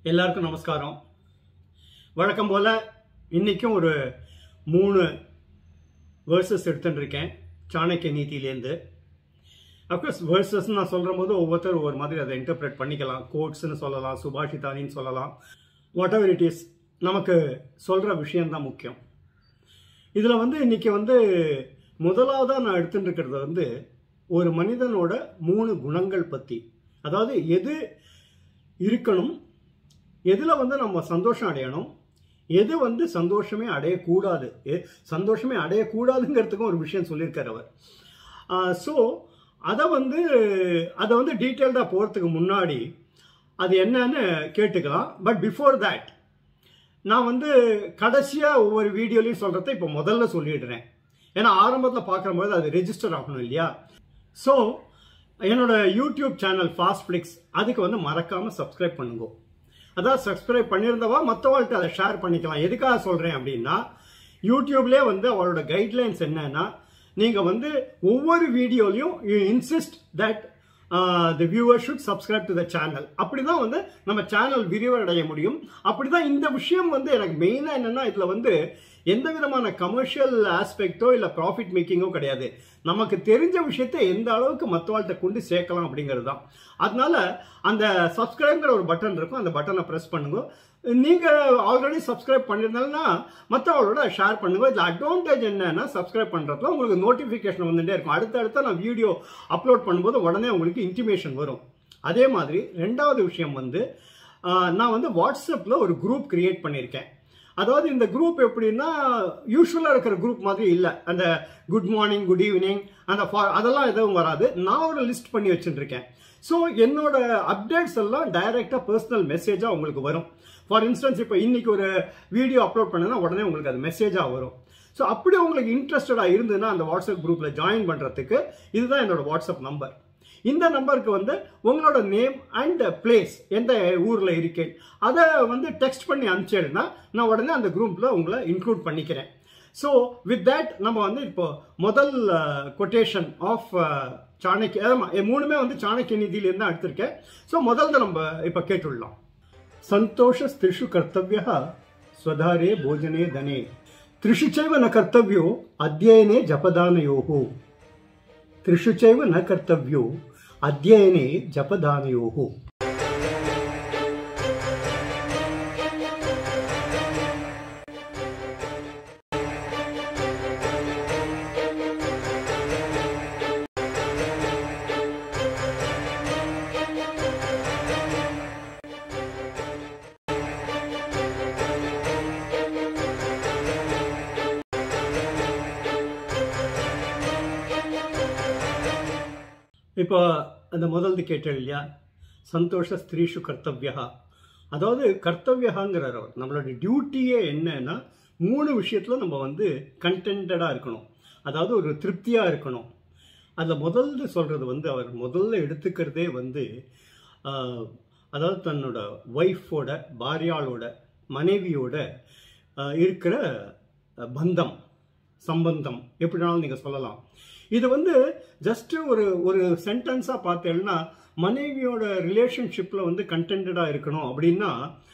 எல்லாருக்கும் நமஸ்காரம் வழக்கம் போல் இன்றைக்கும் ஒரு மூணு வேர்சஸ் எடுத்துட்டு இருக்கேன் சாணக்கிய நீதியிலேருந்து அப்கோர்ஸ் வேர்சஸ் நான் சொல்கிற போது ஒவ்வொருத்தர் ஒவ்வொரு மாதிரி அதை இன்டர்பிரேட் பண்ணிக்கலாம் கோட்ஸ்னு சொல்லலாம் சுபாஷிதானின்னு சொல்லலாம் வாட் எவர் இட் இஸ் நமக்கு சொல்கிற விஷயம்தான் முக்கியம் இதில் வந்து இன்னைக்கு வந்து முதலாவதாக நான் எடுத்துட்டு இருக்கிறது வந்து ஒரு மனிதனோட மூணு குணங்கள் பற்றி அதாவது எது இருக்கணும் எதில் வந்து நம்ம சந்தோஷம் அடையணும் எது வந்து சந்தோஷமே அடையக்கூடாது எ- சந்தோஷமே அடையக்கூடாதுங்கிறதுக்கும் ஒரு விஷயம் சொல்லியிருக்கார் அவர் ஸோ அதை வந்து அதை வந்து டீட்டெயில்டாக போகிறதுக்கு முன்னாடி அது என்னன்னு கேட்டுக்கலாம் பட் பிஃபோர் தட் நான் வந்து கடைசியாக ஒவ்வொரு வீடியோலையும் சொல்கிறத இப்போ முதல்ல சொல்லிடுறேன் ஏன்னா ஆரம்பத்தில் பார்க்கும்போது அது ரெஜிஸ்டர் ஆகணும் இல்லையா ஸோ என்னோட யூடியூப் சேனல் ஃபாஸ்ட் ஃப்ளிக்ஸ் அதுக்கு வந்து மறக்காமல் சப்ஸ்கிரைப் பண்ணுங்க அதான் சப்ஸ்கிரைப் பண்ணியிருந்தவா மற்றவாள்கிட்ட அதை ஷேர் பண்ணிக்கலாம் எதுக்காக சொல்கிறேன் அப்படின்னா யூடியூப்லேயே வந்து அவளோட கைட்லைன்ஸ் என்னன்னா நீங்கள் வந்து ஒவ்வொரு வீடியோலையும் you insist that the viewer should subscribe to the channel அப்படி தான் வந்து நம்ம சேனல் விரிவடைய முடியும் அப்படி தான் இந்த விஷயம் வந்து எனக்கு மெயினாக என்னென்னா இதில் வந்து எந்த விதமான கமர்ஷியல் ஆஸ்பெக்டோ இல்லை ப்ராஃபிட் மேக்கிங்கோ கிடையாது நமக்கு தெரிஞ்ச விஷயத்தை எந்த அளவுக்கு மற்றவாள்கிட்ட கொண்டு சேர்க்கலாம் அப்படிங்கிறது தான் அதனால அந்த சப்ஸ்கிரைப்ங்கிற ஒரு பட்டன் இருக்கும் அந்த பட்டனை ப்ரெஸ் பண்ணுங்க நீங்கள் ஆல்ரெடி சப்ஸ்கிரைப் பண்ணியிருந்தாங்கன்னா மற்றவங்களோட ஷேர் பண்ணுங்க இதில் அட்வான்டேஜ் என்னன்னா சப்ஸ்கிரைப் பண்ணுறதுல உங்களுக்கு நோட்டிஃபிகேஷன் வந்துட்டே இருக்கும் அடுத்தடுத்த நான் வீடியோ அப்லோட் பண்ணும்போது உடனே உங்களுக்கு இன்டிமேஷன் வரும் அதே மாதிரி ரெண்டாவது விஷயம் வந்து ஆஹ், நான் வந்து வாட்ஸ்அப்பில் ஒரு குரூப் கிரியேட் பண்ணியிருக்கேன் அதாவது இந்த குரூப் எப்படின்னா யூஸ்வலாக இருக்கிற குரூப் மாதிரி இல்லை அந்த குட் மார்னிங் குட் ஈவினிங் அந்த fa- அதெல்லாம் எதுவும் வராது நான் ஒரு லிஸ்ட் பண்ணி வச்சுருக்கேன் ஸோ என்னோட அப்டேட்ஸ் எல்லாம் டைரெக்டாக பர்சனல் மெசேஜாக உங்களுக்கு வரும் ஃபார் இன்ஸ்டன்ஸ் இப்போ இன்னைக்கு ஒரு வீடியோ அப்லோட் பண்ணனா உடனே உங்களுக்கு அது மெசேஜாக வரும் ஸோ அப்படி உங்களுக்கு இன்ட்ரெஸ்டடாக இருந்ததுன்னா அந்த வாட்ஸ்அப் குரூப்பில் ஜாயின் பண்ணுறதுக்கு இதுதான் என்னோட வாட்ஸ்அப் நம்பர் இந்த நம்பருக்கு வந்து உங்களோட நேம் அண்ட் பிளேஸ் எந்த ஊரில் இருக்கேன் அதை வந்து டெக்ஸ்ட் பண்ணி அனுப்பிச்சிடுனா நான் உடனே அந்த குரூப்பில் உங்களை இன்க்ளூட் பண்ணிக்கிறேன் ஸோ வித் தட் நம்ம வந்து இப்போ முதல் கொட்டேஷன் ஆஃப் சாணக்கிய ஆமா, இது மூணுமே வந்து சாணக்கிய நிதியிலேருந்து தான் எடுத்திருக்கேன் ஸோ முதல்ல நம்ம இப்போ கேட்டுடலாம் சந்தோஷஸ்திரிஷு கர்த்தவிய ஸ்வதாரே போஜனே தனே त्रिषु चैव न कर्तव्यो अध्ययने जपदानयोः त्रिषु चैव न कर्तव्यो अध्ययने जपदानयोः இப்போ அந்த முதல்து கேட்டேன் இல்லையா சந்தோஷ ஸ்திரீஷு கர்த்தவியா அதாவது கர்த்தவியகாங்கிறார் அவர் நம்மளோட டியூட்டியே என்னன்னா மூணு விஷயத்தில் நம்ம வந்து கண்டென்டடாக இருக்கணும் அதாவது ஒரு திருப்தியாக இருக்கணும் அதில் முதல்ல சொல்கிறது வந்து அவர் முதல்ல எடுத்துக்கிறதே வந்து ஆஹ், அதாவது தன்னோட ஒய்ஃபோட பாரியாளோட மனைவியோட ஆஹ், இருக்கிற அஹ், பந்தம் சம்பந்தம் எப்படினாலும் நீங்கள் சொல்லலாம் இது வந்து ஜஸ்ட் ஒரு ஒரு சென்டென்ஸாக பார்த்தேன்னா மனைவியோட ரிலேஷன்ஷிப்பில் வந்து கண்டென்டடாக இருக்கணும் அப்படின்னா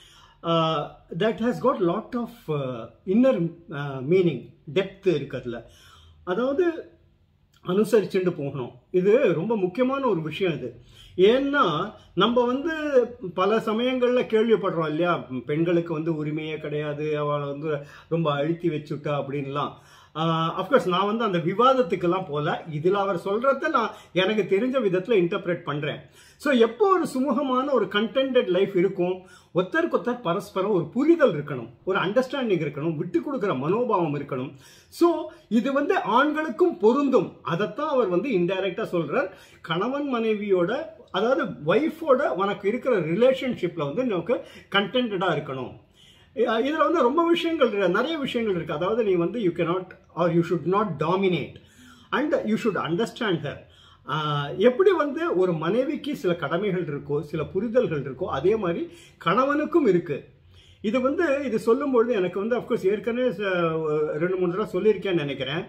that has got lot of inner meaning depth இருக்கிறதுல அதாவது அனுசரிச்சுட்டு போகணும் இது ரொம்ப முக்கியமான ஒரு விஷயம் இது ஏன்னா நம்ம வந்து பல சமயங்களில் கேள்விப்படுறோம் இல்லையா பெண்களுக்கு வந்து உரிமையே கிடையாது அவளை வந்து ரொம்ப அழுத்தி வச்சுட்டா அப்படின்லாம் அஃப்கோர்ஸ் நான் வந்து அந்த விவாதத்துக்கெல்லாம் போல இதில் அவர் சொல்கிறத நான் எனக்கு தெரிஞ்ச விதத்தில் இன்டர்பிரேட் பண்ணுறேன் ஸோ எப்போ ஒரு சுமூகமான ஒரு கண்டென்டட் லைஃப் இருக்கும் ஒருத்தருக்கு ஒருத்தர் பரஸ்பரம் ஒரு புரிதல் இருக்கணும் ஒரு அண்டர்ஸ்டாண்டிங் இருக்கணும் விட்டு கொடுக்குற மனோபாவம் இருக்கணும் ஸோ இது வந்து ஆண்களுக்கும் பொருந்தும் அதைத்தான் அவர் வந்து இன்டைரக்டா சொல்றார் கணவன் மனைவியோட அதாவது ஒய்ஃபோட உனக்கு இருக்கிற ரிலேஷன்ஷிப்ல வந்து நமக்கு கண்டென்டடா இருக்கணும் இ- இதுல வந்து ரொம்ப விஷயங்கள் இருக்கு நிறைய விஷயங்கள் இருக்கு அதாவது நீ வந்து you cannot or you should not dominate and you should understand her எப்படி வந்து ஒரு மனைவிக்கு சில கடமைகள் இருக்கோ சில புரிதல்கள் இருக்கோ அதே மாதிரி கணவனுக்கும் இருக்கு இது வந்து இது சொல்லும்பொழுது எனக்கு வந்து அஃப்கோர்ஸ் ஏற்கனவே ச- ரெண்டு மூணு தடவை சொல்லியிருக்கேன்னு நினைக்கிறேன்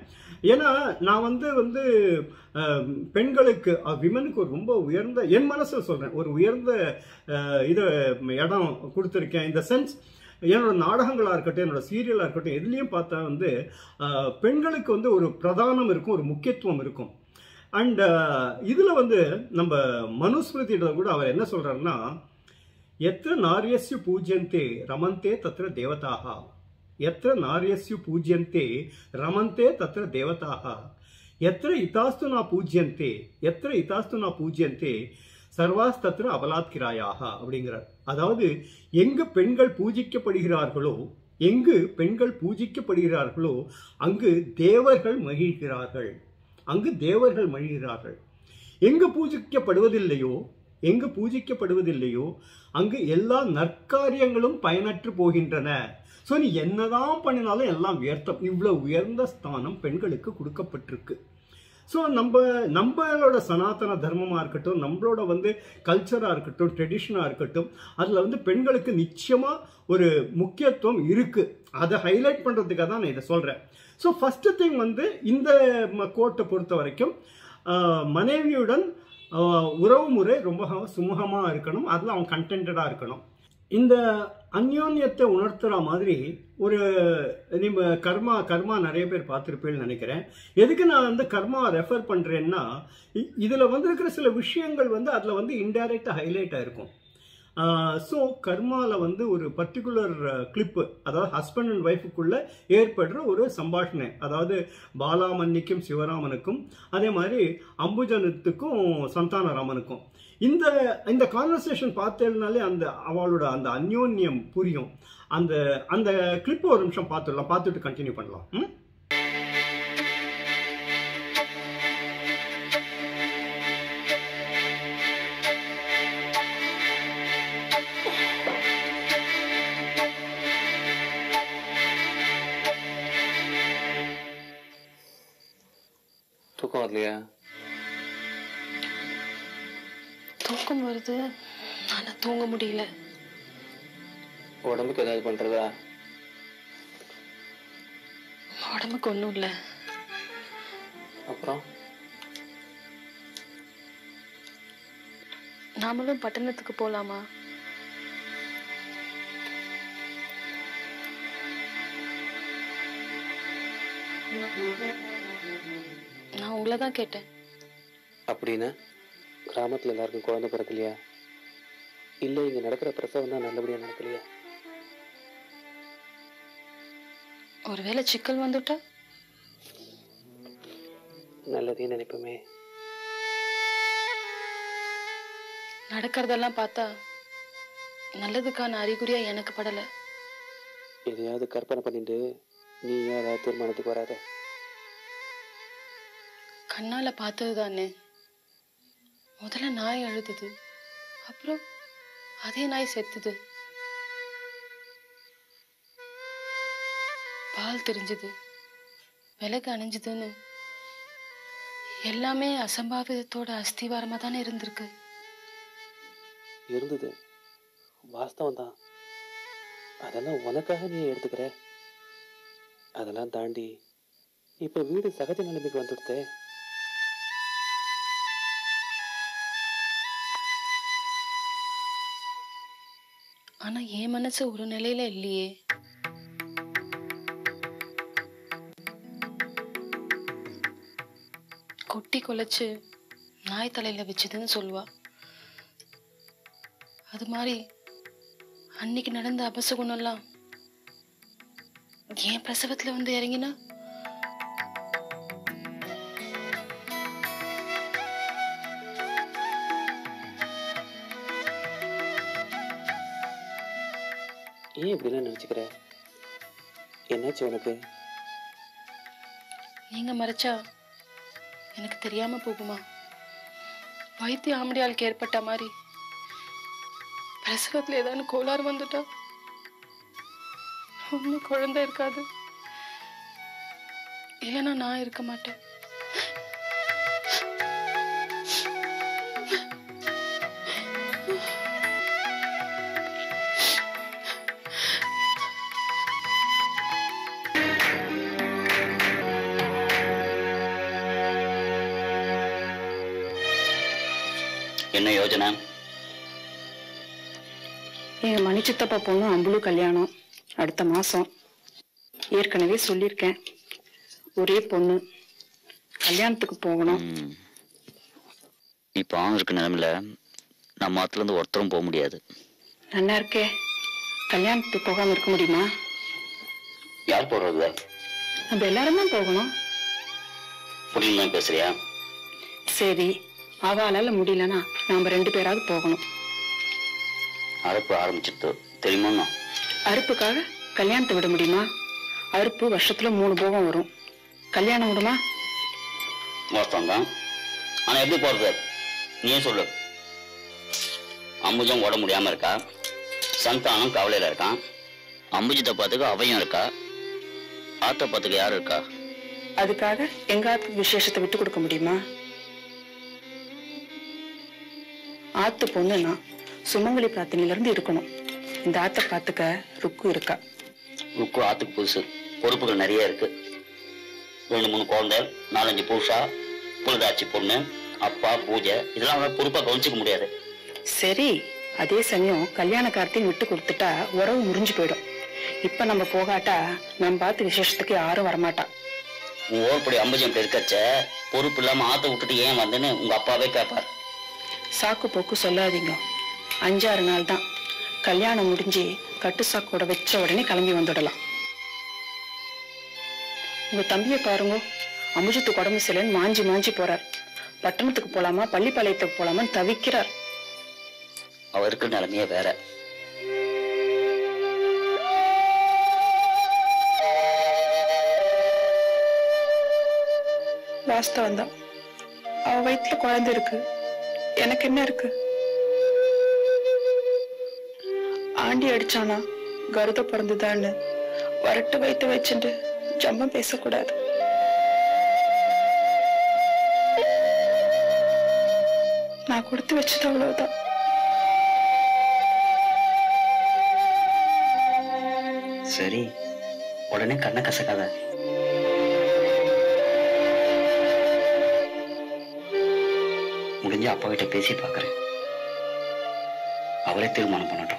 ஏன்னா நான் வந்து வந்து அஹ், பெண்களுக்கு விமனுக்கு ஒரு ரொம்ப உயர்ந்த என் மனசில் சொல்கிறேன் ஒரு உயர்ந்த அஹ், இது இடம் கொடுத்துருக்கேன் இந்த சென்ஸ் என்னோட நாடகங்களாக இருக்கட்டும் என்னோட சீரியலாக இருக்கட்டும் எதுலேயும் பார்த்தா வந்து அஹ், பெண்களுக்கு வந்து ஒரு பிரதானம் இருக்கும் ஒரு முக்கியத்துவம் இருக்கும் அண்ட் இதில் வந்து நம்ம மனுஸ்மிருதியிடம் கூட அவர் என்ன சொல்கிறாருன்னா எத்திர நாரியஸ்ய பூஜ்யந்தே ரமந்தே தத்திர தேவதாக எத்திர நாரியஸ்ய பூஜ்யந்தே ரமந்தே தத்திர தேவதாக எத்திர இதாஸ்து நா பூஜ்யந்தே எத்திர இதாஸ்து நா பூஜ்யந்தே சர்வாஸ் தத்திர அபலாத்கிராயாக அப்படிங்கிறார் அதாவது எங்கு பெண்கள் பூஜிக்கப்படுகிறார்களோ எங்கு பெண்கள் பூஜிக்கப்படுகிறார்களோ அங்கு தேவர்கள் மகிழ்கிறார்கள் அங்கு தேவர்கள் மகிழ்கிறார்கள் எங்கு பூஜிக்கப்படுவதில்லையோ எங்கு பூஜிக்கப்படுவதில்லையோ அங்கு எல்லா நற்காரியங்களும் பயனற்று போகின்றன ஸோ நீ என்னதான் பண்ணினாலும் எல்லாம் வியர்த்தம் இவ்வளவு உயர்ந்த ஸ்தானம் பெண்களுக்கு கொடுக்கப்பட்டிருக்கு ஸோ நம்ம நம்மளோட சனாதன தர்மமாக இருக்கட்டும் நம்மளோட வந்து கல்ச்சராக இருக்கட்டும் ட்ரெடிஷனாக இருக்கட்டும் அதில் வந்து பெண்களுக்கு நிச்சயமாக ஒரு முக்கியத்துவம் இருக்குது அதை ஹைலைட் பண்ணுறதுக்காக தான் நான் இதை சொல்கிறேன் ஸோ ஃபஸ்ட்டு திங் வந்து இந்த கோட்டை பொறுத்த வரைக்கும் ஆஹ், மனைவியுடன் ஆஹ், உறவு முறை ரொம்ப சுமூகமாக இருக்கணும் அதில் அவன் கண்டென்டாக இருக்கணும் இந்த அந்யோன்யத்தை உணர்த்துற மாதிரி ஒரு நம்ம கர்மா கர்மா நிறைய பேர் பார்த்துருப்பேன்னு நினைக்கிறேன் எதுக்கு நான் வந்து கர்மா ரெஃபர் பண்ணுறேன்னா இதில் வந்திருக்கிற சில விஷயங்கள் வந்து அதில் வந்து இன்டைரக்டாக ஹைலைட் ஆயிருக்கும் ஸோ கர்மாவில் வந்து ஒரு பர்டிகுலர் கிளிப்பு அதாவது ஹஸ்பண்ட் அண்ட் ஒய்ஃபுக்குள்ள ஏற்படுற ஒரு சம்பாஷணை அதாவது பாலாமன்னிக்கும் சிவராமனுக்கும் அதே மாதிரி அம்புஜனத்துக்கும் சந்தானராமனுக்கும் இந்த இந்த கான்வர்சேஷன் பார்த்தேன்னாலே அந்த அவளோட அந்த அந்யோன்யம் புரியும் அந்த அந்த கிளிப் ஒரு நிமிஷம் பார்த்துடலாம் பார்த்துட்டு கண்டினியூ பண்ணலாம் ம் தூக்கம் வரலையா தூக்கம் வருது ஆனா தூங்க முடியல உடம்புக்கு ஏதாவது பண்றதா உடம்புக்கு ஒன்றும் இல்லை அப்புறம் நாமளும் பட்டணத்துக்கு போலாமா நான் உங்களை தான் கேட்டேன் அப்படின்னா கிராமத்துல எல்லாருக்கும் குழந்தை பிறக்கலையா இல்ல இங்க நடக்கிற பிரசவம் தான் நல்லபடியா நடக்கலையா ஒருவேளை சிக்கல் வந்துட்டா நல்லதே நினைப்போமே நடக்கிறதெல்லாம் பார்த்தா நல்லதுக்கான அறிகுறியா எனக்கு படல எதையாவது கற்பனை பண்ணிட்டு நீ ஏன் ஏதாவது தீர்மானத்துக்கு வராத கண்ணால பார்த்தது தானே முதல்ல நாய் அழுதுது அப்புறம் அதே நாய் செத்துது பால் தெரிஞ்சது விலகு அணைஞ்சதுன்னு எல்லாமே அசம்பாவிதத்தோட அஸ்திவாரமா தானே இருந்திருக்கு இருந்தது வாஸ்தவம் தான் அதெல்லாம் உனக்காக நீ எடுத்துக்கிற அதெல்லாம் தாண்டி இப்ப வீடு சகஜ நிலைமைக்கு வந்துடுதே ஆனா என் மனசு ஒரு நிலையில இல்லையே கொட்டி கொலைச்சு நாய் தலையில வச்சுதுன்னு சொல்லுவா அது மாதிரி அன்னைக்கு நடந்த அபசகுணம்லாம் என் பிரசவத்துல வந்து இறங்கினா ஏன் இப்படிலாம் நினைச்சுக்கிற என்னாச்சு உனக்கு நீங்க மறைச்சா எனக்கு தெரியாம போகுமா வைத்திய ஆம்படியாளுக்கு ஏற்பட்ட மாதிரி பிரசவத்துல ஏதாவது கோளாறு வந்துட்டா ஒன்னும் குழந்தை இருக்காது இல்லைன்னா நான் இருக்க மாட்டேன் யோஜனை எங்க மணி சித்தப்பா பொண்ணு அம்புலு கல்யாணம் அடுத்த மாசம் ஏற்கனவே சொல்லியிருக்கேன் ஒரே பொண்ணு கல்யாணத்துக்கு போகணும் ம். இப்போ அவன் இருக்க நிலைமையில நம்ம ஆத்துல இருந்து ஒருத்தரும் போக முடியாது நல்லா இருக்கே கல்யாணத்துக்கு போகாம இருக்க முடியுமா யார் போடுறது நம்ம எல்லாரும் தான் போகணும் புரியல பேசுறியா சரி அவளால முடியலன்னா நாம ரெண்டு பேராவது போகணும் அழைப்பு ஆரம்பிச்சிட்டு தெரியுமா அறுப்புக்காக கல்யாணத்தை விட முடியுமா அறுப்பு வருஷத்துல மூணு போகம் வரும் கல்யாணம் விடுமா வாஸ்தவம் தான் ஆனா எப்படி போறது நீயே சொல்லு அம்புஜம் ஓட முடியாம இருக்கா சந்தானம் கவலையில இருக்கான் அம்புஜத்தை பார்த்துக்க அவையும் இருக்கா ஆத்த பார்த்துக்க யாரு இருக்கா அதுக்காக எங்க ஆத்து விசேஷத்தை விட்டு கொடுக்க முடியுமா ஆத்து பொண்ணுன்னா சுமங்கலி பிரார்த்தனையில இருந்து இருக்கணும் இந்த ஆத்தை பாத்துக்க ருக்கு இருக்கா ருக்கு ஆத்துக்கு புதுசு பொறுப்புகள் நிறைய இருக்கு ரெண்டு மூணு குழந்தை நாலஞ்சு பூஷா புழுதாச்சி பொண்ணு அப்பா பூஜை இதெல்லாம் அவனால பொறுப்பா கவனிச்சுக்க முடியாது சரி அதே சமயம் கல்யாண கார்த்தின்னு விட்டு கொடுத்துட்டா உறவு முறிஞ்சு போயிடும் இப்ப நம்ம போகாட்டா நம்ம பார்த்து விசேஷத்துக்கு யாரும் வரமாட்டா உன் ஓர்படி அம்புஜம் இப்படி இருக்கச்ச பொறுப்பு இல்லாம ஆத்த விட்டுட்டு ஏன் வந்தேன்னு உங்க அப்பாவே கேட்பார் சாக்கு போக்கு சொல்லாதீங்க அஞ்சாறு நாள் தான் கல்யாணம் முடிஞ்சு கட்டு சாக்கோட வச்ச உடனே கிளம்பி வந்துடலாம் உங்க தம்பியை பாருங்க அமுஜத்துக்கு உடம்பு சரியில்லைன்னு மாஞ்சி மாஞ்சி போறார் பட்டணத்துக்கு போலாமா பள்ளிப்பாளையத்துக்கு போலாமான்னு தவிக்கிறார் அவ இருக்கிற நிலைமையே வேற வாஸ்தவம் தான் அவ வயிற்றுல குழந்தை இருக்கு எனக்கு என்ன இருக்கு ஆண்டி அடிச்சானா கருத பிறந்துதான்னு வரட்டு வயிற்று வச்சுட்டு ஜம்பம் பேசக்கூடாது நான் கொடுத்து வச்சது அவ்வளவுதான் சரி உடனே கண்ணை கசக்காத முடிஞ்ச அப்பா கிட்ட பேசி பார்க்கறேன் அவரே தீர்மானம் பண்ணட்டும்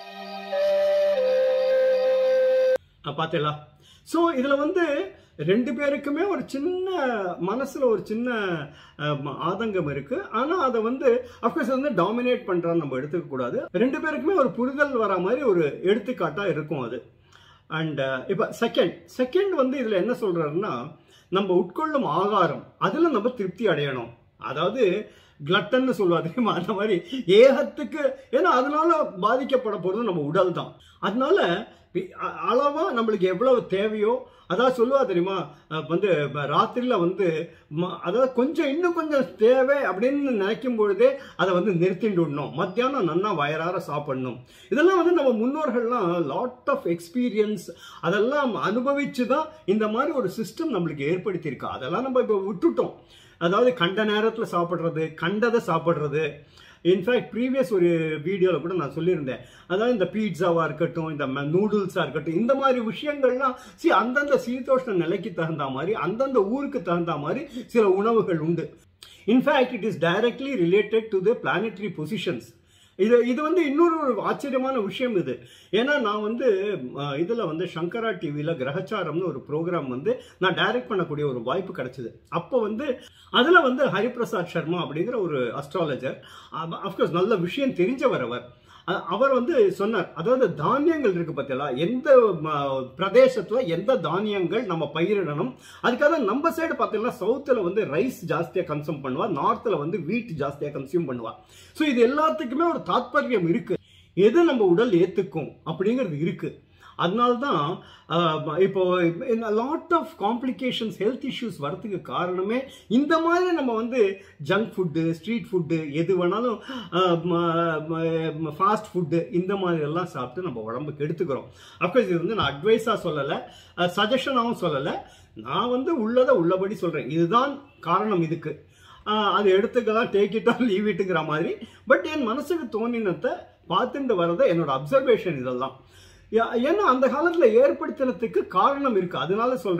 பார்த்தீங்களா ஸோ இதில் வந்து ரெண்டு பேருக்குமே ஒரு சின்ன மனசில் ஒரு சின்ன அஹ், ஆதங்கம் இருக்கு ஆனால் அதை வந்து அஃப்கோர்ஸ் வந்து டாமினேட் பண்ணுறான்னு நம்ம எடுத்துக்க கூடாது ரெண்டு பேருக்குமே ஒரு புரிதல் வர மாதிரி ஒரு எடுத்துக்காட்டாக இருக்கும் அது அண்ட் இப்போ செகண்ட் செகண்ட் வந்து இதில் என்ன சொல்கிறாருன்னா நம்ம உட்கொள்ளும் ஆகாரம் அதில் நம்ம திருப்தி அடையணும் அதாவது கிளட்டன்னு சொல்லுவா தெரியுமா அந்த மாதிரி ஏகத்துக்கு ஏன்னா அதனால பாதிக்கப்பட போகிறது நம்ம உடல் தான் அதனால வி- அ- அளவா நம்மளுக்கு எவ்வளவு தேவையோ அதாவது சொல்லுவா தெரியுமா அஹ் வந்து ப- ராத்திரியில வந்து ம- அதாவது கொஞ்சம் இன்னும் கொஞ்சம் தேவை அப்படின்னு நினைக்கும் பொழுதே அதை வந்து நிறுத்திட்டு விடணும் மத்தியானம் நன்னா வயறார சாப்பிடணும் இதெல்லாம் வந்து நம்ம முன்னோர்கள்லாம் லாட் ஆஃப் எக்ஸ்பீரியன்ஸ் அதெல்லாம் அனுபவிச்சு தான் இந்த மாதிரி ஒரு சிஸ்டம் நம்மளுக்கு ஏற்படுத்தியிருக்கா அதெல்லாம் நம்ம இப்போ விட்டுட்டோம் அதாவது கண்ட நேரத்தில் சாப்பிட்றது கண்டதை சாப்பிட்றது இன்ஃபேக்ட் ப்ரீவியஸ் ஒரு வீடியோவில் கூட நான் சொல்லியிருந்தேன் அதாவது இந்த பீட்சாவாக இருக்கட்டும் இந்த நூடுல்ஸாக இருக்கட்டும் இந்த மாதிரி விஷயங்கள்லாம் சி அந்தந்த சீதோஷ்ண நிலைக்கு தகுந்த மாதிரி அந்தந்த ஊருக்கு தகுந்த மாதிரி சில உணவுகள் உண்டு in fact it is directly related to the planetary positions இது இது வந்து இன்னொரு ஒரு ஆச்சரியமான விஷயம் இது ஏன்னா நான் வந்து இதில் வந்து சங்கரா டிவியில் கிரகச்சாரம்னு ஒரு ப்ரோக்ராம் வந்து நான் டைரக்ட் பண்ணக்கூடிய ஒரு வாய்ப்பு கிடைச்சிது அப்போ வந்து அதில் வந்து ஹரிபிரசாத் சர்மா அப்படிங்கிற ஒரு அஸ்ட்ராலஜர் அஃப்கோர்ஸ் நல்ல விஷயம் தெரிஞ்சவர் அவர் அ- அவர் வந்து சொன்னார் அதாவது தானியங்கள் இருக்கு பார்த்தீங்களா எந்த பிரதேசத்தில் எந்த தானியங்கள் நம்ம பயிரிடணும் அதுக்காக நம்ம சைடு பார்த்தீங்கன்னா சவுத்தில் வந்து ரைஸ் ஜாஸ்தியாக கன்சியூம் பண்ணுவா நார்த்தில் வந்து வீட் ஜாஸ்தியாக கன்சியூம் பண்ணுவா ஸோ இது எல்லாத்துக்குமே ஒரு தாத்பரியம் இருக்கு எது நம்ம உடல் ஏத்துக்கும் அப்படிங்கிறது இருக்கு அதனால தான் இப்போ lot of complications health issues வரதுக்கு காரணமே இந்த மாதிரி நம்ம வந்து ஜங்க் ஃபுட்டு ஸ்ட்ரீட் ஃபுட்டு எது வேணாலும் ஃபாஸ்ட் ஃபுட்டு இந்த மாதிரி எல்லாம் சாப்பிட்டு நம்ம உடம்புக்கு எடுத்துக்கிறோம் அப்கோர்ஸ் இது வந்து நான் அட்வைஸாக சொல்லலை சஜஷனாகவும் சொல்லலை நான் வந்து உள்ளதை உள்ளபடி சொல்கிறேன் இதுதான் காரணம் இதுக்கு ஆஹ் அது எடுத்துக்கலாம் டேக் இட் ஆர் லீவ் இட்டுங்கிற மாதிரி பட் என் மனசுக்கு தோணினத்தை பார்த்துட்டு வரதை என்னோட அப்சர்வேஷன் இதெல்லாம் ஏ- ஏன்னா அந்த காலத்தில் ஏற்படுத்தினதுக்கு காரணம் இருக்கு அதனால சொல்றேன்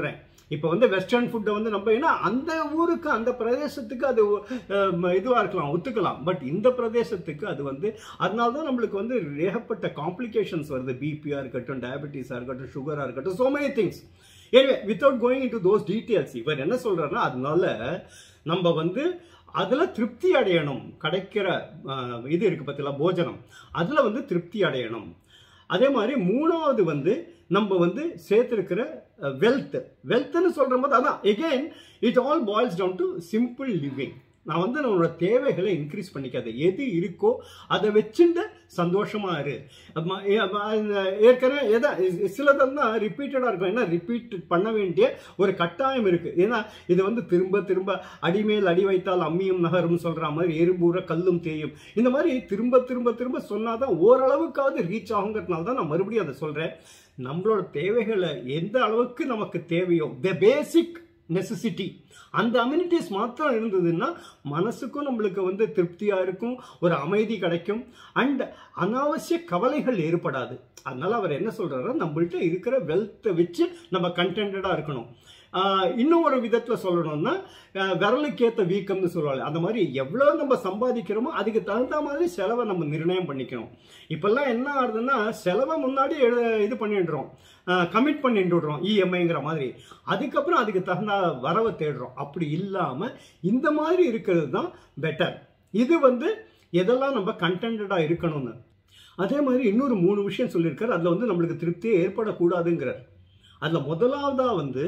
இப்போ வந்து வெஸ்டர்ன் ஃபுட்டை வந்து நம்ம ஏன்னா அந்த ஊருக்கு அந்த பிரதேசத்துக்கு அது இதுவாக இருக்கலாம் ஒத்துக்கலாம் பட் இந்த பிரதேசத்துக்கு அது வந்து அதனால தான் நம்மளுக்கு வந்து ஏகப்பட்ட காம்ப்ளிகேஷன்ஸ் வருது பிபியாக இருக்கட்டும் டயபெட்டிஸாக இருக்கட்டும் சுகராக இருக்கட்டும் so many திங்ஸ் எனவே without going into those details இவர் என்ன சொல்றாருன்னா அதனால நம்ம வந்து அதில் திருப்தி அடையணும் கிடைக்கிற அஹ், இது இருக்கு பார்த்தீங்களா போஜனம் அதில் வந்து திருப்தி அடையணும் அதே மாதிரி மூணாவது வந்து நம்ம வந்து சேர்த்துருக்கிற வெல்த் வெல்த்னு சொல்ற போது அதான் again it all boils down to simple living நான் வந்து நம்மளோட தேவைகளை இன்க்ரீஸ் பண்ணிக்காத எது இருக்கோ அதை வச்சுட்டு சந்தோஷமா இரு அம்மா, ஏ, அம்மா, இந்த ஏற்கனவே எதா சிலதெல்லாம் ரிப்பீட்டடாக இருக்கும் ஏன்னா ரிப்பீட் பண்ண வேண்டிய ஒரு கட்டாயம் இருக்கு ஏன்னா இது வந்து திரும்ப திரும்ப அடிமேல் அடி வைத்தால் அம்மியும் நகரும் சொல்ற மாதிரி எறும்பூர கல்லும் தேயும் இந்த மாதிரி திரும்ப திரும்ப திரும்ப சொன்னாதான் ஓரளவுக்காவது ரீச் ஆகுங்கிறதுனால தான் நான் மறுபடியும் அதை சொல்றேன் நம்மளோட தேவைகளை எந்த அளவுக்கு நமக்கு தேவையோ த பேசிக் நெசசிட்டி அந்த அம்யூனிட்டிஸ் மாத்திரம் இருந்ததுன்னா மனசுக்கும் நம்மளுக்கு வந்து திருப்தியா இருக்கும் ஒரு அமைதி கிடைக்கும் அண்ட் அனாவசிய கவலைகள் ஏற்படாது அதனால அவர் என்ன சொல்றாரு நம்மள்ட்ட இருக்கிற வெல்த்தை வச்சு நம்ம கண்டென்டா இருக்கணும் ஆஹ் இன்னும் ஒரு விதத்துல சொல்லணும்னா ஆஹ் விரலுக்கேத்த வீக்கம்னு சொல்லுவாங்க அந்த மாதிரி எவ்வளவு நம்ம சம்பாதிக்கிறோமோ அதுக்கு தகுந்த மாதிரி செலவை நம்ம நிர்ணயம் பண்ணிக்கணும் இப்பெல்லாம் என்ன ஆகுதுன்னா செலவை முன்னாடி எழு- இது பண்ணிடுறோம் கமிட் பண்ணிட்டுடுறோம் இஎம்ஐங்கிற மாதிரி அதுக்கப்புறம் அதுக்கு தகுந்த வரவை தேடுறோம் அப்படி இல்லாம இந்த மாதிரி இருக்கிறது தான் பெட்டர் இது வந்து எதெல்லாம் நம்ம கண்டென்டா இருக்கணும்னு அதே மாதிரி இன்னொரு மூணு விஷயம் சொல்லியிருக்காரு அதுல வந்து நம்மளுக்கு திருப்தியே ஏற்படக்கூடாதுங்கிறார் அதுல முதலாவதா வந்து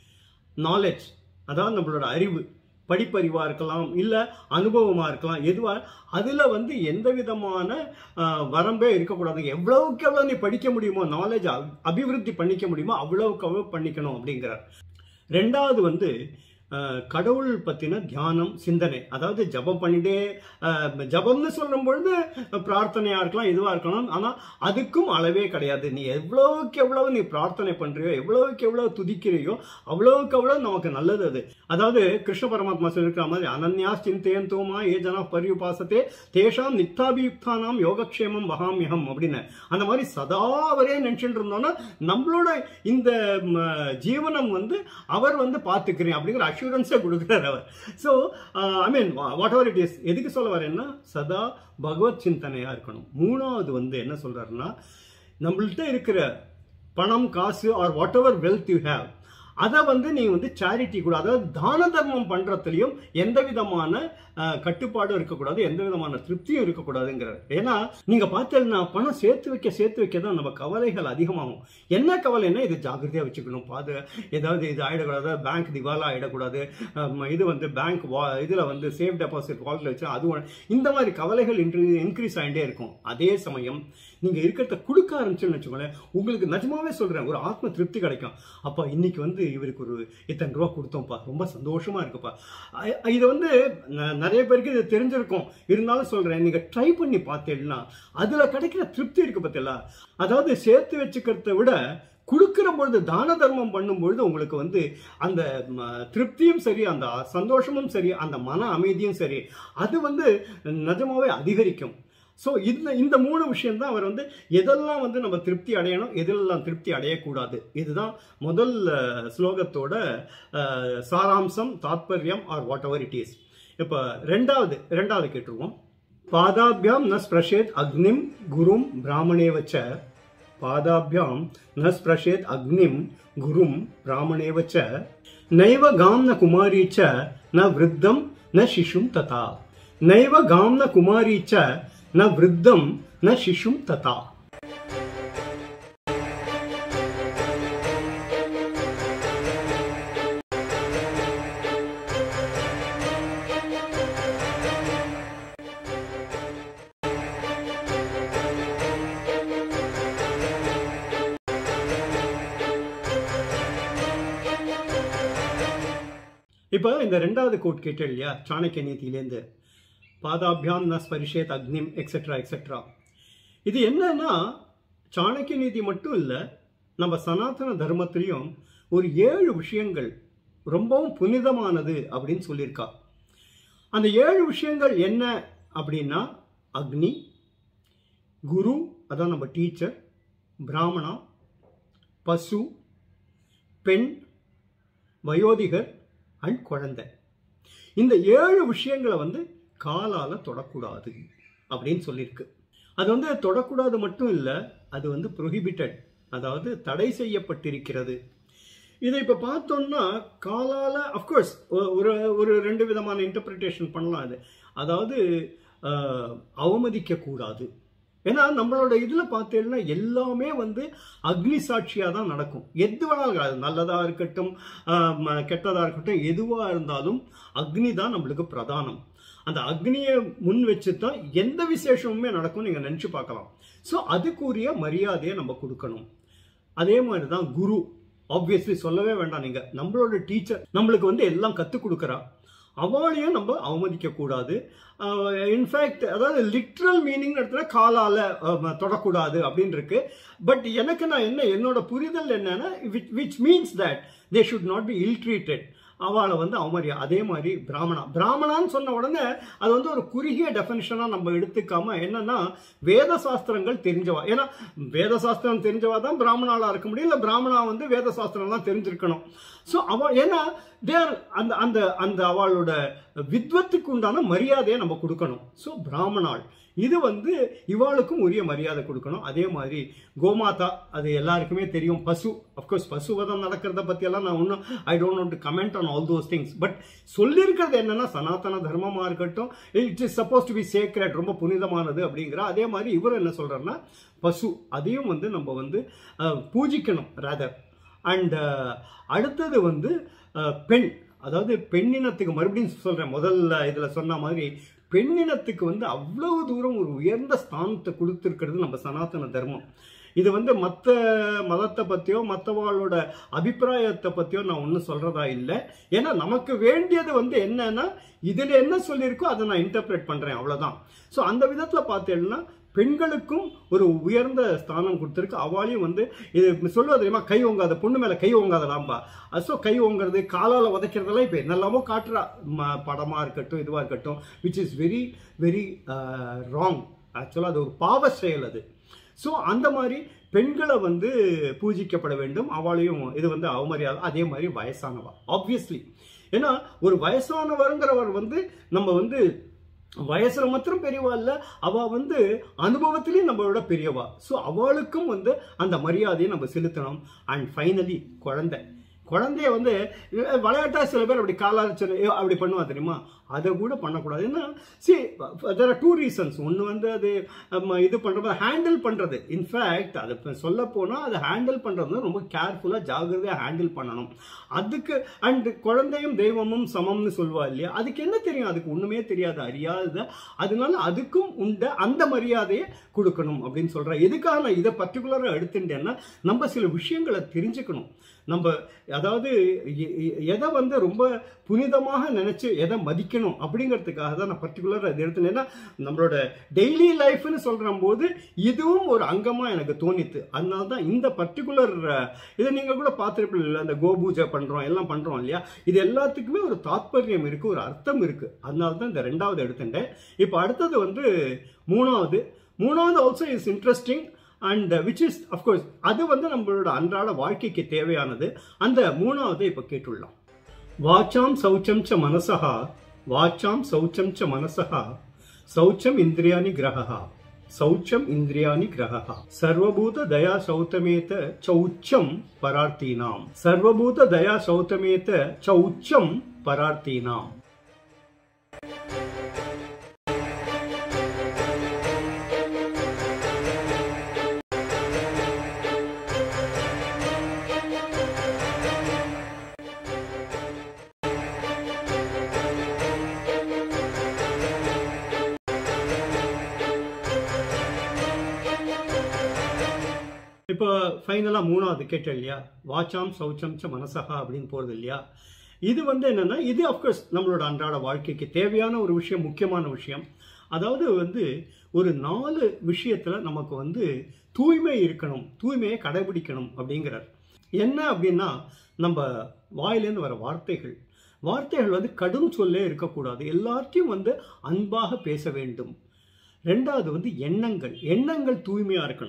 நாலேஜ் அதாவது நம்மளோட அறிவு படிப்பறிவாக இருக்கலாம் இல்லை அனுபவமாக இருக்கலாம் எதுவாக அதில் வந்து எந்த விதமான ஆஹ், வரம்பே இருக்கக்கூடாது எவ்வளவுக்கு எவ்வளோ நீ படிக்க முடியுமோ நாலேஜ் அபிவிருத்தி பண்ணிக்க முடியுமோ அவ்வளவுக்கு அவ்வளோ பண்ணிக்கணும் அப்படிங்கிறார் ரெண்டாவது வந்து ஆஹ், கடவுள் பற்றின தியானம் சிந்தனை அதாவது ஜபம் பண்ணிட்டே ஆஹ், ஜபம்னு சொல்லும் பொழுது பிரார்த்தனையாக இருக்கலாம் இதுவாக இருக்கலாம் ஆனால் அதுக்கும் அளவே கிடையாது நீ எவ்வளவுக்கு எவ்வளவு நீ பிரார்த்தனை பண்றியோ எவ்வளவுக்கு எவ்வளவு துதிக்கிறியோ அவ்வளவுக்கு அவ்வளவு நமக்கு நல்லது அது அதாவது கிருஷ்ண பரமாத்மா சொல்லிருக்கிற மாதிரி அனன்யா சிந்தேந்தோமா ஏ ஜனா பரியுபாசத்தே தேஷாம் நித்தாபியுக்தானாம் யோகக்ஷேமம் வகாமியகம் அப்படின்னு அந்த மாதிரி சதா அவரே நினைச்சுட்டு இருந்தோம்னா நம்மளோட இந்த ம, ஜீவனம் வந்து அவர் வந்து பார்த்துக்கிறேன் அப்படிங்கிற அஷூரன்ஸை கொடுக்குறாரு அவர் so I mean whatever it is எதுக்கு சொல்ல வரேன்னா சதா பகவத் சிந்தனையா இருக்கணும் மூணாவது வந்து என்ன சொல்றாருன்னா நம்மள்ட்ட இருக்கிற பணம் காசு or whatever wealth you have அதை வந்து நீ வந்து சேரிட்டி கூட அதாவது தான தர்மம் பண்றதுலயும் எந்த விதமான அஹ், கட்டுப்பாடும் இருக்கக்கூடாது எந்த விதமான திருப்தியும் இருக்கக்கூடாதுங்கிறார் ஏன்னா நீங்க பார்த்தீங்கன்னா பணம் சேர்த்து வைக்க சேர்த்து வைக்க தான் நம்ம கவலைகள் அதிகமாகும் என்ன கவலைன்னா இது ஜாக்கிரதையா வச்சுக்கணும் பாது ஏதாவது இது ஆயிடக்கூடாது பேங்க் திவாலா ஆயிடக்கூடாது அம், இது வந்து பேங்க் வா இதுல வந்து சேஃப் டெபாசிட் வால்ட்ல வச்சு அது ஒண்ணு. இந்த மாதிரி கவலைகள் இன்க்ரீஸ் ஆகிட்டே இருக்கும் அதே சமயம் நீங்க இருக்கிறத கொடுக்க ஆரம்பிச்சுன்னு வச்சுக்கோங்களேன் உங்களுக்கு நிஜமாவே சொல்றேன் ஒரு ஆத்ம திருப்தி கிடைக்கும் அப்பா இன்னைக்கு வந்து இவருக்கு ஒரு இத்தனை ரூபா கொடுத்தோம்ப்பா ரொம்ப சந்தோஷமா இருக்குப்பா அ- இது வந்து ந- நிறைய பேருக்கு இது தெரிஞ்சிருக்கும் இருந்தாலும் சொல்றேன் நீங்க ட்ரை பண்ணி பார்த்தீங்கன்னா அதுல கிடைக்கிற திருப்தி இருக்கு பார்த்தீங்களா அதாவது சேர்த்து வச்சுக்கிறத விட கொடுக்கிற பொழுது தான தர்மம் பண்ணும் பொழுது உங்களுக்கு வந்து அந்த ம, திருப்தியும் சரி அந்த சந்தோஷமும் சரி அந்த மன அமைதியும் சரி அது வந்து நிஜமாவே அதிகரிக்கும் ஸோ இந்த இந்த மூணு விஷயம் தான் அவர் வந்து எதெல்லாம் வந்து நம்ம திருப்தி அடையணும் எதெல்லாம் திருப்தி அடையக்கூடாது இதுதான் முதல் அஹ், ஸ்லோகத்தோட அஹ், சாராம்சம் தாத்பரியம் or whatever it is இப்போ ரெண்டாவது ரெண்டாவது கேட்டுருவோம் பாதாபியாம் ந ஸ்பிரஷேத் அக்னிம் குரும் பிராமணேவச்ச பாதாபியாம் ந ஸ்பிரஷேத் அக்னிம் குரும் பிராமணேவச்ச நைவ காம்ன குமாரி ச ந விருத்தம் ந சிஷும் ததா நைவ காம்ன குமாரி ச ந விருத்தம் ந சிஷும் ததா இப்போ இந்த ரெண்டாவது கோட் கேட்டேன் இல்லையா சாணக்கிய நீதியிலேருந்து பாதாபியாம் ந ஸ்பரிஷேத் அக்னிம் எக்ஸெட்ரா எக்ஸெட்ரா இது என்னன்னா சாணக்கிய நீதி மட்டும் இல்லை நம்ம சனாதன தர்மத்திலையும் ஒரு ஏழு விஷயங்கள் ரொம்பவும் புனிதமானது அப்படின்னு சொல்லியிருக்கா அந்த ஏழு விஷயங்கள் என்ன அப்படின்னா அக்னி குரு அதான் நம்ம டீச்சர் பிராமணா பசு பெண் வயோதிகர் அண்ட் குழந்தை இந்த ஏழு விஷயங்களை வந்து காலால தொடக்கூடாது அப்படின்னு சொல்லியிருக்கு அது வந்து தொடக்கூடாது மட்டும் இல்லை அது வந்து ப்ரொஹிபிட்டட் அதாவது தடை செய்யப்பட்டிருக்கிறது இதை இப்போ பார்த்தோம்னா காலால அஃப்கோர்ஸ் ஒரு ஒரு ரெண்டு விதமான இன்டர்பிரிட்டேஷன் பண்ணலாம் அது அதாவது அஹ், அவமதிக்க கூடாது ஏன்னா நம்மளோட இதில் பார்த்தீங்கன்னா எல்லாமே வந்து அக்னி சாட்சியாக தான் நடக்கும் எது வேணாலும் அது நல்லதாக இருக்கட்டும் கெட்டதாக இருக்கட்டும் எதுவாக இருந்தாலும் அக்னி தான் நம்மளுக்கு பிரதானம் அந்த அக்னியை முன் வச்சு தான் எந்த விசேஷமுமே நடக்கும் நீங்கள் நினச்சி பார்க்கலாம் ஸோ அதுக்குரிய மரியாதையை நம்ம கொடுக்கணும் அதே மாதிரி தான் குரு ஆப்வியஸ்லி சொல்லவே வேண்டாம் நீங்கள் நம்மளோட டீச்சர் நம்மளுக்கு வந்து எல்லாம் கற்றுக் கொடுக்குறா அவளையும் நம்ம அவமதிக்க கூடாது இன்ஃபேக்ட் அதாவது லிட்ரல் மீனிங் இடத்துல காலால அஹ், தொடக்கூடாது அப்படின்னு இருக்கு பட் எனக்கு நான் என்ன என்னோட புரிதல் என்னன்னா which means that they should not be ill treated அவளை வந்து அவமரியா அதே மாதிரி பிராமணா பிராமணான்னு சொன்ன உடனே அது வந்து ஒரு குறுகிய டெஃபினிஷனாக நம்ம எடுத்துக்காம என்னன்னா வேத சாஸ்திரங்கள் தெரிஞ்சவா ஏன்னா வேத சாஸ்திரம் தெரிஞ்சவா தான் பிராமணாலா இருக்க முடியும் இல்லை பிராமணா வந்து வேத சாஸ்திரம்லாம் தெரிஞ்சிருக்கணும் ஸோ அவ ஏன்னா தேர் அந்த அந்த அந்த அவளோட வித்வத்துக்கு உண்டான மரியாதையை நம்ம கொடுக்கணும் ஸோ பிராமணாள் இது வந்து இவாளுக்கும் உரிய மரியாதை கொடுக்கணும் அதே மாதிரி கோமாதா அது எல்லாருக்குமே தெரியும் பசு அஃப்கோர்ஸ் பசுவதம் நடக்கிறத பற்றியெல்லாம் நான் ஒன்றும் I don't want to comment on all those things but சொல்லியிருக்கிறது என்னன்னா சனாதன தர்மமாக இருக்கட்டும் it is supposed to be sacred ரொம்ப புனிதமானது அப்படிங்கிற அதே மாதிரி இவர் என்ன சொல்றாருன்னா பசு அதையும் வந்து நம்ம வந்து அஹ், பூஜிக்கணும் ரேதர் அண்ட் அடுத்தது வந்து அஹ், பெண் அதாவது பெண்ணினத்துக்கு மறுபடியும் சொல்கிறேன் முதல்ல இதில் சொன்ன மாதிரி பெண்ணினத்துக்கு வந்து அவ்வளவு தூரம் ஒரு உயர்ந்த ஸ்தானத்தை கொடுத்துருக்கிறது நம்ம சனாதன தர்மம் இது வந்து மற்ற மதத்தை பற்றியோ மற்றவாளோட அபிப்பிராயத்தை பற்றியோ நான் ஒன்றும் சொல்கிறதா இல்லை ஏன்னா நமக்கு வேண்டியது வந்து என்னன்னா இதில் என்ன சொல்லியிருக்கோ அதை நான் இன்டர்பிரேட் பண்ணுறேன் அவ்வளோதான் ஸோ அந்த விதத்தில் பார்த்தேன்னா பெண்களுக்கும் ஒரு உயர்ந்த ஸ்தானம் கொடுத்துருக்கு அவளையும் வந்து இது சொல்லுவது தெரியுமா கை ஓங்காத பொண்ணு மேலே கை ஓங்காதலாம்பா ஸோ கை ஓங்கிறது காலால் உதைக்கிறதெல்லாம் இப்போ என்னெல்லாமோ காட்டுறா ம படமாக இருக்கட்டும் இதுவாக இருக்கட்டும் which is very very wrong ஆக்சுவலாக அது ஒரு பாவ செயல் அது ஸோ அந்த மாதிரி பெண்களை வந்து பூஜிக்கப்பட வேண்டும் அவளையும் இது வந்து அவமரியாதை அதே மாதிரி வயசானவா ஆப்வியஸ்லி ஏன்னா ஒரு வயசானவருங்கிறவர் வந்து நம்ம வந்து வயசுல மாத்திரம் பெரியவா இல்ல அவ வந்து அனுபவத்திலையும் நம்மளோட பெரியவா ஸோ அவளுக்கும் வந்து அந்த மரியாதையை நம்ம செலுத்தணும் அண்ட் ஃபைனலி குழந்தை குழந்தைய வந்து அஹ், விளையாட்டா சில பேர் அப்படி காலாச்சு அப்படி பண்ணுவா தெரியுமா அதை கூட பண்ணக்கூடாது ஏன்னா see there are two reasons ஒன்று வந்து அது நம்ம இது பண்ணுறது ஹேண்டில் பண்ணுறது இன்ஃபேக்ட் அது இப்போ சொல்ல போனால் அதை ஹேண்டில் பண்ணுறது வந்து ரொம்ப கேர்ஃபுல்லாக ஜாகிரதையாக ஹேண்டில் பண்ணணும் அதுக்கு அண்ட் குழந்தையும் தெய்வமும் சமம்னு சொல்லுவா இல்லையா அதுக்கு என்ன தெரியும் அதுக்கு ஒன்றுமே தெரியாது அறியாத அதனால அதுக்கும் உண்ட அந்த மரியாதையை கொடுக்கணும் அப்படின்னு சொல்கிறேன் எதுக்காக நான் இதை பர்டிகுலராக எடுத்துட்டேன்னா நம்ம சில விஷயங்களை தெரிஞ்சுக்கணும் நம்ம அதாவது எ- எ- எதை வந்து ரொம்ப புனிதமாக நினைச்சு எதை மதிக்கணும் அப்படிங்கிறதுக்காக தான் நான் பர்டிகுலராக இதை எடுத்தேன் ஏன்னா நம்மளோட டெய்லி லைஃப்னு சொல்கிற போது இதுவும் ஒரு அங்கமாக எனக்கு தோணித்து அதனால தான் இந்த பர்டிகுலர் இதை நீங்கள் கூட பார்த்துருப்பீங்க அந்த கோபூஜை பண்ணுறோம் எல்லாம் பண்ணுறோம் இல்லையா இது எல்லாத்துக்குமே ஒரு தாத்பரியம் இருக்குது ஒரு அர்த்தம் இருக்குது அதனால தான் இந்த ரெண்டாவது எடுத்துட்டேன் இப்போ அடுத்தது வந்து மூணாவது மூணாவது also is interesting and which is of course அது வந்து நம்மளோட அன்றாட வாழ்க்கைக்கு தேவையானது அந்த மூணாவது இப்போ கேட்டுள்ளோம் வாச்சாம் சௌச்சம் ச மனசா வாச்சாம் சௌச்சம் ச மனசா சௌச்சம் இந்திரியாணி கிரகா சௌச்சம் இந்திரியாணி கிரகா சர்வபூத தயா சௌத்தமேத சௌச்சம் பரார்த்தீனாம் சர்வபூத தயா சௌத்தமேத சௌச்சம் பரார்த்தீனாம் இப்போ ஃபைனலாக மூணாவது கேட்டேன் இல்லையா வாச்சாம் சௌச்சம் ச மனசகா அப்படின்னு போகிறது இல்லையா இது வந்து என்னன்னா இது அஃப்கோர்ஸ் நம்மளோட அன்றாட வாழ்க்கைக்கு தேவையான ஒரு விஷயம் முக்கியமான விஷயம் அதாவது வந்து ஒரு நாலு விஷயத்தில் நமக்கு வந்து தூய்மை இருக்கணும் தூய்மையை கடைபிடிக்கணும் அப்படிங்கிறார் என்ன அப்படின்னா நம்ம வாயிலேருந்து வர வார்த்தைகள் வார்த்தைகள் வந்து கடும் சொல்லே இருக்கக்கூடாது எல்லார்ட்டையும் வந்து அன்பாக பேச வேண்டும் ரெண்டாவது வந்து எண்ணங்கள் எண்ணங்கள் தூய்மையாக இருக்கணும்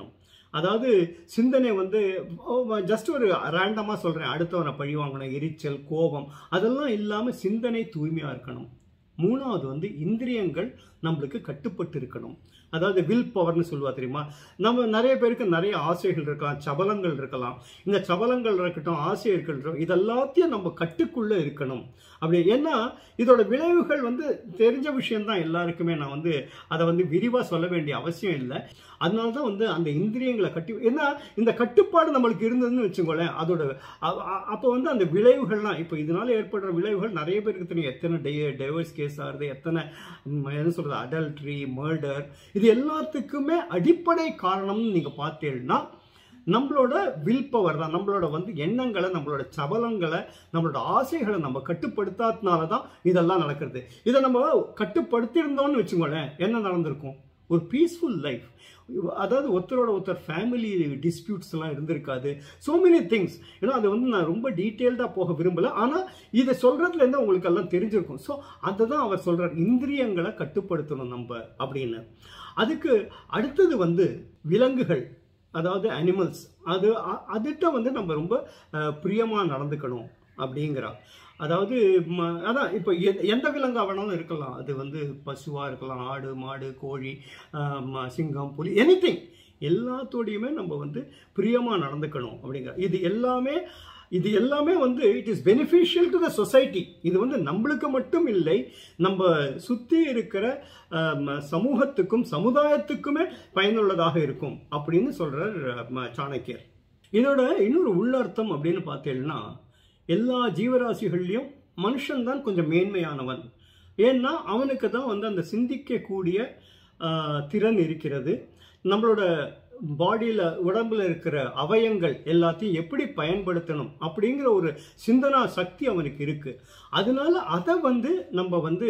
அதாவது சிந்தனை வந்து ஜஸ்ட் ஒரு ரேண்டமாக சொல்கிறேன் அடுத்தவனை பழி வாங்கணும் எரிச்சல் கோபம் அதெல்லாம் இல்லாமல் சிந்தனை தூய்மையாக இருக்கணும் மூணாவது வந்து இந்திரியங்கள் நம்மளுக்கு கட்டுப்பட்டு இருக்கணும் அதாவது வில் பவர்னு சொல்லுவா தெரியுமா நம்ம நிறைய பேருக்கு நிறைய ஆசைகள் இருக்கலாம் சபலங்கள் இருக்கலாம் இந்த சபலங்கள் இருக்கட்டும் ஆசை இருக்கட்டும் இதெல்லாத்தையும் நம்ம கட்டுக்குள்ளே இருக்கணும் அப்படி ஏன்னா இதோட விளைவுகள் வந்து தெரிஞ்ச விஷயம்தான் எல்லாருக்குமே நான் வந்து அதை வந்து விரிவாக சொல்ல வேண்டிய அவசியம் இல்லை அதனால தான் வந்து அந்த இந்திரியங்களை கட்டி ஏன்னா இந்த கட்டுப்பாடு நம்மளுக்கு இருந்ததுன்னு வச்சுக்கோங்களேன் அதோட அ- அ- அப்போ வந்து அந்த விளைவுகள்லாம் இப்போ இதனால ஏற்படுற விளைவுகள் நிறைய பேருக்கு தெரியும் எத்தனை டை டைவர்ஸ் கேஸ் ஆகுது எத்தனை ம், என்ன சொல்கிறது அடல்ட்ரி மர்டர் இது எல்லாத்துக்குமே அடிப்படை காரணம்னு நீங்கள் பார்த்தீங்கன்னா நம்மளோட வில் பவர் தான் நம்மளோட வந்து எண்ணங்களை நம்மளோட சபலங்களை நம்மளோட ஆசைகளை நம்ம கட்டுப்படுத்தாதனால தான் இதெல்லாம் நடக்கிறது இதை நம்ம கட்டுப்படுத்தியிருந்தோம்னு வச்சுக்கோங்களேன் என்ன நடந்திருக்கும் ஒரு பீஸ்ஃபுல் லைஃப் அதாவது ஒருத்தரோட ஒருத்தர் ஃபேமிலி டிஸ்பியூட்ஸ் எல்லாம் இருந்திருக்காது ஸோ மெனி திங்ஸ் ஏன்னா அது வந்து நான் ரொம்ப டீட்டெயில்டாக போக விரும்பல ஆனால் இதை சொல்கிறதுல இருந்து உங்களுக்கு எல்லாம் தெரிஞ்சிருக்கும் ஸோ அதை தான் அவர் சொல்கிறார் இந்திரியங்களை கட்டுப்படுத்தணும் நம்ம அப்படின்னு அதுக்கு அடுத்தது வந்து விலங்குகள் அதாவது அனிமல்ஸ் அது அ- அதுகிட்ட வந்து நம்ம ரொம்ப பிரியமாக நடந்துக்கணும் அப்படிங்கிறா அதாவது ம- அதான் இப்போ எ- எந்த விலங்கா வேணாலும் இருக்கலாம் அது வந்து பசுவாக இருக்கலாம் ஆடு மாடு கோழி ஆஹ், ம- சிங்கம் புலி எனிதிங் எல்லாத்தோடையுமே நம்ம வந்து பிரியமாக நடந்துக்கணும் அப்படிங்கிற இது எல்லாமே இது எல்லாமே வந்து it is beneficial to the society இது வந்து நம்மளுக்கு மட்டும் இல்லை நம்ம சுற்றி இருக்கிற ஆஹ், ம- சமூகத்துக்கும் சமுதாயத்துக்குமே பயனுள்ளதாக இருக்கும் அப்படின்னு சொல்றார் ம- சாணக்கியர் இதோட இன்னொரு உள்ளர்த்தம் அப்படின்னு பார்த்தீங்கன்னா எல்லா ஜீவராசிகள்லையும் மனுஷன்தான் கொஞ்சம் மேன்மையானவன் ஏன்னா அவனுக்கு தான் வந்து அந்த சிந்திக்கக்கூடிய ஆஹ், திறன் இருக்கிறது நம்மளோட பாடியில் உடம்புல இருக்கிற அவயங்கள் எல்லாத்தையும் எப்படி பயன்படுத்தணும் அப்படிங்கிற ஒரு சிந்தனா சக்தி அவனுக்கு இருக்கு அதனால அதை வந்து நம்ம வந்து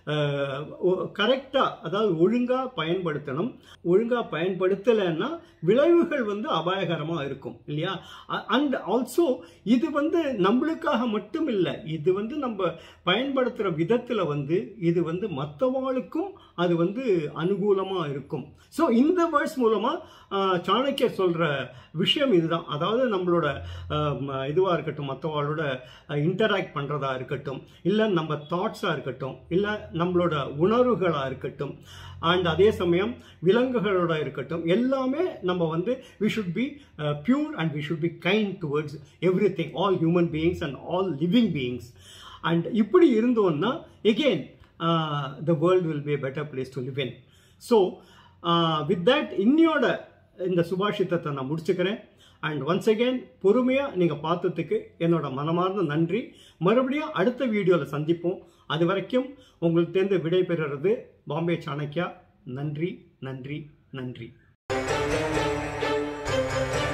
கரெக்டாக அதாவது ஒழுங்காக பயன்படுத்தணும் ஒழுங்காக பயன்படுத்தலைன்னா விளைவுகள் வந்து அபாயகரமாக இருக்கும் இல்லையா அண்ட் ஆல்சோ இது வந்து நம்மளுக்காக மட்டும் இல்லை இது வந்து நம்ம பயன்படுத்துகிற விதத்தில் வந்து இது வந்து மற்றவங்களுக்கும் அது வந்து அனுகூலமாக இருக்கும் ஸோ இந்த வேர்ட்ஸ் மூலமாக சாணக்கியர் சொல்கிற விஷயம் இதுதான் அதாவது நம்மளோட இதுவாக இருக்கட்டும் மற்றவங்களோட இன்டராக்ட் பண்ணுறதா இருக்கட்டும் இல்லை நம்ம தாட்ஸாக இருக்கட்டும் இல்லை நம்மளோட உணர்வுகளாக இருக்கட்டும் அண்ட் அதே சமயம் விலங்குகளோட இருக்கட்டும் எல்லாமே நம்ம வந்து we should be pure and we should be kind towards everything all human beings and all living beings and இப்படி இருந்தோம்னா again the world will be a better place to live in so with that இன்னியோட இந்த சுபாஷித்தத்தை நான் முடிச்சுக்கிறேன் and once again பொறுமையாக நீங்கள் பார்த்ததுக்கு என்னோட மனமார்ந்த நன்றி மறுபடியும் அடுத்த வீடியோவில் சந்திப்போம் அது வரைக்கும் உங்கள்கிட்டேருந்து விடை பெறுறது பாம்பே சாணக்கியா நன்றி நன்றி நன்றி